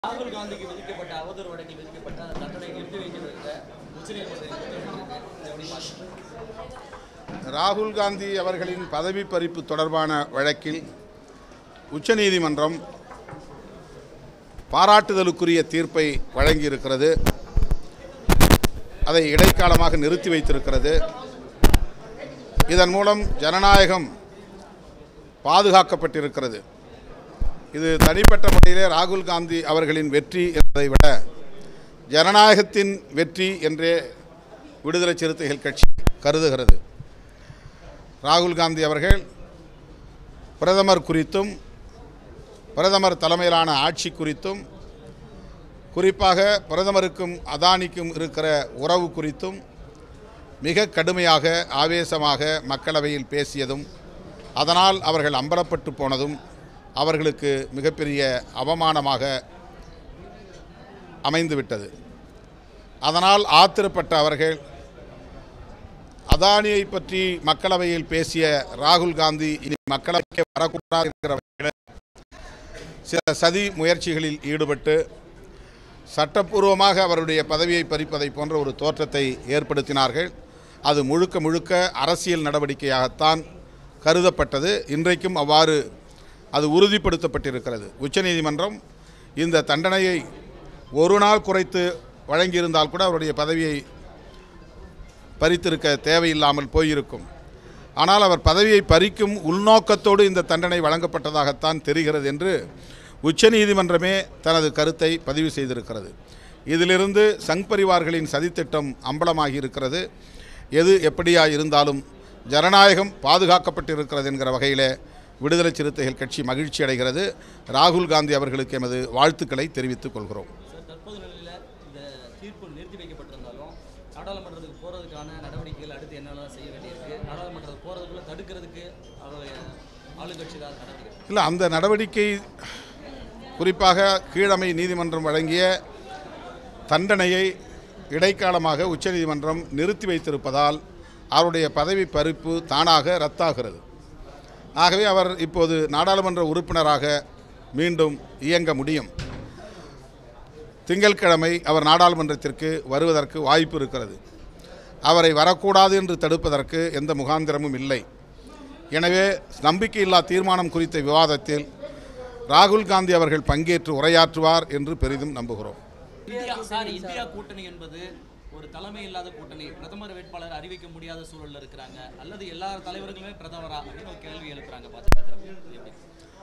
ராகுல் காந்திக்கு விதிக்கப்பட்ட அவதூறு வழக்கில் விதிக்கப்பட்ட அந்த தண்டனை நிறுத்தி வைக்கிறதுக்கு உச்சநீதிமன்றம் எப்படி பார்க்குறீங்க ராகுல் காந்தி அவர்களின் பதவி பறிப்பு தொடர்பான வழக்கில் உச்சநீதிமன்றம் பாராட்டுதலுக்குரிய தீர்ப்பை வழங்கியிருக்கிறது அதை இடைக்காலமாக நிறுத்தி வைத்திருக்கிறது இதன் மூலம் ஜனநாயகம் பாதுகாக்கப்பட்டிருக்கிறது இது தனிப்பட்ட முறையிலே ராகுல் காந்தி அவர்களின் வெற்றி என்பதை விட ஜனநாயகத்தின் வெற்றி என்றே விடுதலை சிறுத்தைகள் கட்சி கருதுகிறது ராகுல் காந்தி அவர்கள் பிரதமர் குறித்தும் பிரதமர் தலைமையிலான ஆட்சி குறித்தும் குறிப்பாக பிரதமருக்கும் அதானிக்கும் இருக்கிற உறவு குறித்தும் மிக கடுமையாக ஆவேசமாக மக்களவையில் பேசியதும் அதனால் அவர்கள் அம்பலப்பட்டு போனதும் அவர்களுக்கு மிகப்பெரிய அவமானமாக அமைந்துவிட்டது அதனால் ஆத்திரப்பட்ட அவர்கள் அதானியை பற்றி மக்களவையில் பேசிய ராகுல் காந்தி இனி மக்களவைக்கு வரக்கூடாது என்கிற வகையில் சில சதி முயற்சிகளில் ஈடுபட்டு சட்டப்பூர்வமாக அவருடைய பதவியை பறிப்பதை போன்ற ஒரு தோற்றத்தை ஏற்படுத்தினார்கள் அது முழுக்க முழுக்க அரசியல் நடவடிக்கையாகத்தான் கருதப்பட்டது இன்றைக்கும் அவ்வாறு அது உறுதிப்படுத்தப்பட்டிருக்கிறது உச்சநீதிமன்றம் இந்த தண்டனையை ஒரு நாள் குறைத்து வழங்கியிருந்தால் கூட அவருடைய பதவியை பறித்திருக்க தேவையில்லாமல் போயிருக்கும் ஆனால் அவர் பதவியை பறிக்கும் உள்நோக்கத்தோடு இந்த தண்டனை வழங்கப்பட்டதாகத்தான் தெரிகிறது என்று உச்சநீதிமன்றமே தனது கருத்தை பதிவு செய்திருக்கிறது இதிலிருந்து சங் பரிவார்களின் சதித்திட்டம் அம்பலமாகி இருக்கிறது எது எப்படியா இருந்தாலும் ஜனநாயகம் பாதுகாக்கப்பட்டிருக்கிறது என்கிற வகையில் விடுதலை சிறுத்தைகள் கட்சி மகிழ்ச்சி அடைகிறது ராகுல் காந்தி அவர்களுக்கு எமது வாழ்த்துக்களை தெரிவித்துக் கொள்கிறோம் சார் தற்போது நிலையில் இந்த தீர்ப்பு நிறுத்தி வைக்கப்பட்டிருந்தாலும் நாடாளுமன்றத்துக்கு போகிறதுக்கான நடவடிக்கைகள் அடுத்து என்னெல்லாம் செய்ய வேண்டியிருக்கு நாடாளுமன்றத்துக்கு போகிறதுக்குள்ள தடுக்கிறதுக்கு அவருடைய ஆளுங்கட்சி தான் நடவடிக்கை இல்லை அந்த நடவடிக்கை குறிப்பாக கீழமை நீதிமன்றம் வழங்கிய தண்டனையை இடைக்காலமாக உச்சநீதிமன்றம் நிறுத்தி வைத்திருப்பதால் அவருடைய பதவி பறிப்பு தானாக ரத்தாகிறது ஆகவே அவர் இப்போது நாடாளுமன்ற உறுப்பினராக மீண்டும் இயங்க முடியும் திங்கட்கிழமை அவர் நாடாளுமன்றத்திற்கு வருவதற்கு வாய்ப்பு இருக்கிறது அவரை வரக்கூடாது என்று தடுப்பதற்கு எந்த முகாந்திரமும் இல்லை எனவே நம்பிக்கையில்லா தீர்மானம் குறித்த விவாதத்தில் ராகுல் காந்தி அவர்கள் பங்கேற்று உரையாற்றுவார் என்று பெரிதும் நம்புகிறோம் இந்தியா சார் இந்தியா கூட்டணி என்பது ஒரு தலைமை இல்லாத கூட்டணி பிரதமர் வேட்பாளர் அறிவிக்க முடியாத சூழல்ல இருக்கிறாங்க அல்லது எல்லா தலைவர்களுமே பிரதமரா அப்படின்னு ஒரு கேள்வி எழுப்புறாங்க பாஜக தரப்பு. இது எப்படி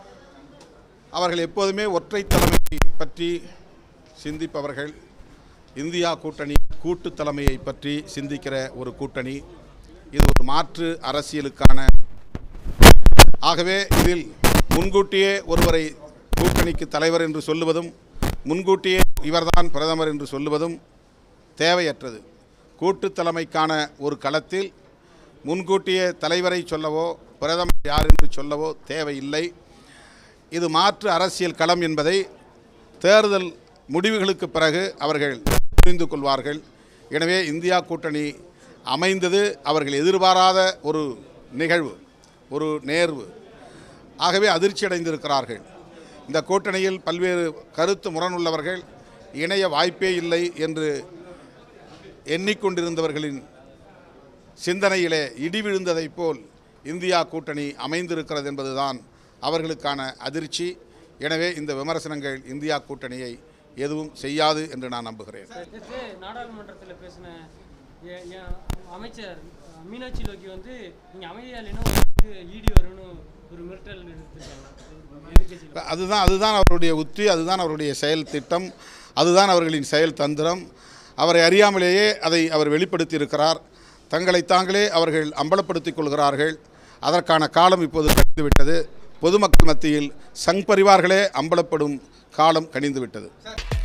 அவர்கள் எப்போதுமே ஒற்றை தலைமை பற்றி சிந்திப்பவர்கள் இந்தியா கூட்டணி கூட்டு தலைமையை பற்றி சிந்திக்கிற ஒரு கூட்டணி இது ஒரு மாற்று அரசியலுக்கான ஆகவே இதில் முன்கூட்டியே ஒருவரை கூட்டணிக்கு தலைவர் என்று சொல்லுவதும் முன்கூட்டியே இவர்தான் பிரதமர் என்று சொல்லுவதும் தேவையற்றது கூட்டு தலைமைக்கான ஒரு களத்தில் முன்கூட்டியே தலைவரை சொல்லவோ பிரதமர் யார் என்று சொல்லவோ தேவையில்லை இது மாற்று அரசியல் களம் என்பதை தேர்தல் முடிவுகளுக்கு பிறகு அவர்கள் புரிந்து கொள்வார்கள் எனவே இந்தியா கூட்டணி அமைந்தது அவர்கள் எதிர்பாராத ஒரு நிகழ்வு ஒரு நேர்வு ஆகவே அதிர்ச்சி அடைந்திருக்கிறார்கள் இந்த கூட்டணியில் பல்வேறு கருத்து முரணுள்ளவர்கள் இணைய வாய்ப்பே இல்லை என்று எண்ணிக்கொண்டிருந்தவர்களின் சிந்தனையிலே இடி விழுந்ததைப் போல் இந்தியா கூட்டணி அமைந்திருக்கிறது என்பதுதான் அவர்களுக்கான அதிர்ச்சி எனவே இந்த விமர்சனங்கள் இந்தியா கூட்டணியை எதுவும் செய்யாது என்று நான் நம்புகிறேன் நேற்று நாடாளுமன்றத்தில் பேசின எ- எ- அமைச்சர் மீனாட்சி லோக்கி வந்து நீங்கள் அமைதியாக இல்லைன்னா உங்களுக்கு ஈடி வரும்னு ஒரு மிரட்டல் எடுத்துருக்காங்க எதிர்கட்சியில் அதுதான் அதுதான் அவருடைய உத்தி அதுதான் அவருடைய செயல் திட்டம் அதுதான் அவர்களின் செயல் தந்திரம் அவரை அறியாமலேயே அதை அவர் வெளிப்படுத்தி இருக்கிறார் தங்களை தாங்களே அவர்கள் அம்பலப்படுத்திக் கொள்கிறார்கள் அதற்கான காலம் இப்போது கணிந்துவிட்டது பொதுமக்கள் மத்தியில் சங் பரிவார்களே அம்பலப்படும் காலம் கணிந்துவிட்டது